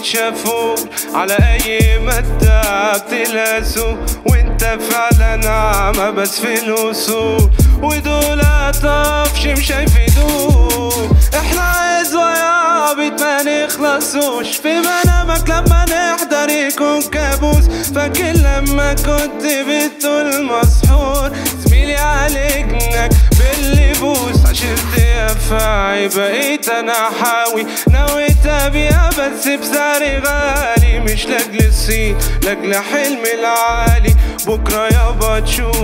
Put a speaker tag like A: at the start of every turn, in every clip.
A: بيتشافوا على اي مادة بتلاسوا وانت فعلا عمى بس في الوصول ودول طفش مش هيفيدوك احنا عزوة يا عبيد ما نخلصوش في منامك لما نحضر يكون كابوس فاكر لما كنت بتقول مسحور زميلي عالجنك باللي بوس عشرت يا فاعي بقيت انا حاوي نويت ابيع بس بسعر غالي مش لاجل الصين لاجل حلمي العالي بكره يابا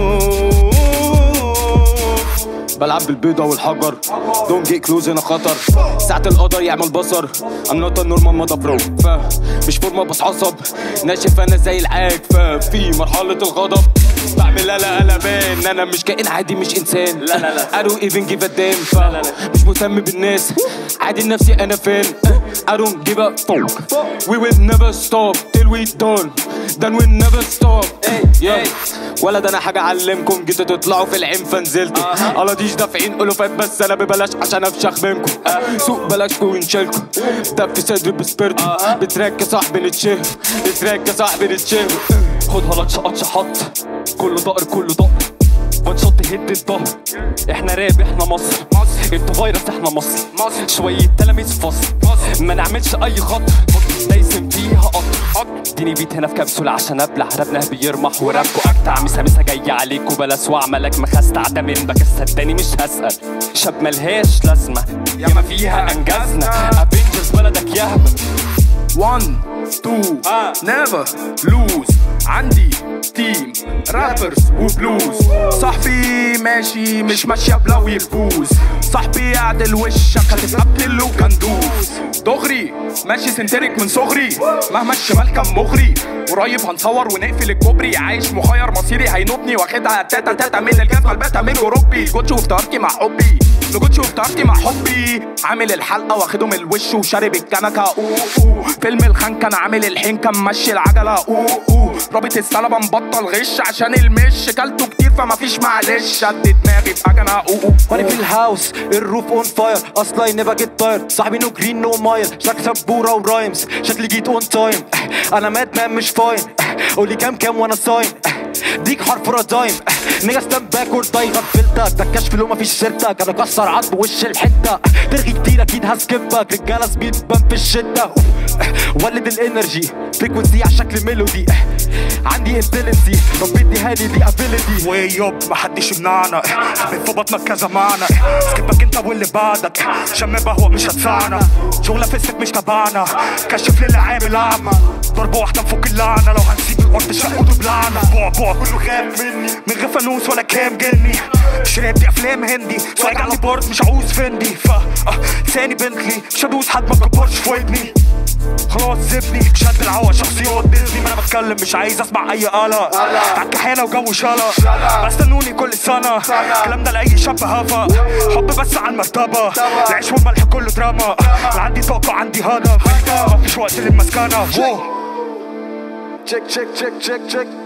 A: تشوف
B: بلعب بالبيضة والحجر دون جيت كلوز هنا خطر ساعة القدر يعمل بصر I'm not a normal mother bro ف مش فورمة بس عصب ناشف انا زي العاج ف في مرحلة الغضب بعمل لا قلبان انا مش كائن عادي مش انسان لا لا لا I don't even give a damn ف مش مهتم بالناس عادي نفسي انا فين I don't give a fuck We will never stop till we done then we never stop yeah. ولا ده انا حاجة اعلمكم جيتوا تطلعوا في العين فنزلتوا على ديش دافعين الوفات بس انا ببلاش عشان افشخ منكم سوق بلاش ونشيلكم ده في صدري بسبرتو بتراك يا صاحبي نتشهر بتراك يا صاحبي نتشهر
C: خدها لطش قطش حط كله ضقر كله ضقر وان شوت هيد الظهر احنا راب احنا مصر انتوا فيروس احنا مصر شوية تلاميذ في فصل ما نعملش اي خطر دايسم فيها قطر اديني بيت هنا في كبسولة عشان ابلع رابنا بيرمح ورابكو اجدع مسا مسا جاية عليكوا بلا سواع ملك مخستع ده من بك صدقني مش هسأل شاب ملهاش لازمة ياما فيها انجزنا افنجرز بلدك يهبل
D: 1 2 نيفر لوز عندي تيم رابرز وبلوز صاحبي ماشي مش ماشية بلو يفوز صاحبي يعدل وشك هتتقبل له كندوز دغري ماشي سنترك من صغري مهما الشمال كان مغري قريب هنصور ونقفل الكوبري عايش مخير مصيري هينوبني واخدها تاتا تاتا من الجبل الباتا من اوروبي جوتشي وافترضتي مع حبي لجوتشي وافترضتي مع حبي عامل الحلقه واخده من الوش وشارب الكنكه اوه اوه فيلم الخنكه انا عامل الحنكه ممشي العجله اوه اوه رابط السلبه مبطل غش عشان المش كلته كتير فما فيش معلش شد دماغي في اجنه اوه اوه
E: وانا في الهاوس الروف اون فاير اصلا نيفر جيت تاير صاحبي نو جرين نو مايل شك سبوره ورايمز شكلي جيت اون تايم انا ماد مان مش فاين قولي كام كام وانا ساين ديك حرف رادايم نيجا ستاند باك اور داي غفلتك ده الكشف لو مفيش سيرتك انا كسر عظم وش الحته ترغي كتير اكيد هسكبك رجاله سبيد بان في الشده ولد الانرجي فريكونسي على شكل ميلودي عندي انتلنسي ربيت هاني دي ابيليتي
D: ويوب محدش يمنعنا حبيب في بطنك كذا معنى سكبك انت واللي بعدك شم بهوى مش هتسعنا شغلة فيسك مش تبعنا كشف للي عامل اعمى ضربة واحدة نفك اللعنة لو هنسيب الارض شقه بلعنة بوع بوع كله خاف مني من غير فانوس ولا كام جني مش راب دي افلام هندي سواق عندي بورد مش عاوز فندي ف آه، لساني بنتلي مش هدوس حد ما تكبرش في ودني خلاص سيبني مش قد العوا شخصيات ديزني ما انا بتكلم مش عايز اسمع اي قلق عالكحيانة وجو شلا بستنوني كل سنة الكلام ده لأي شاب هفا حب بس على المرتبة العيش والملح كله دراما لا عندي طاقة عندي هدف مفيش وقت للمسكنة واو.
E: تشيك تشيك تشيك تشيك تشيك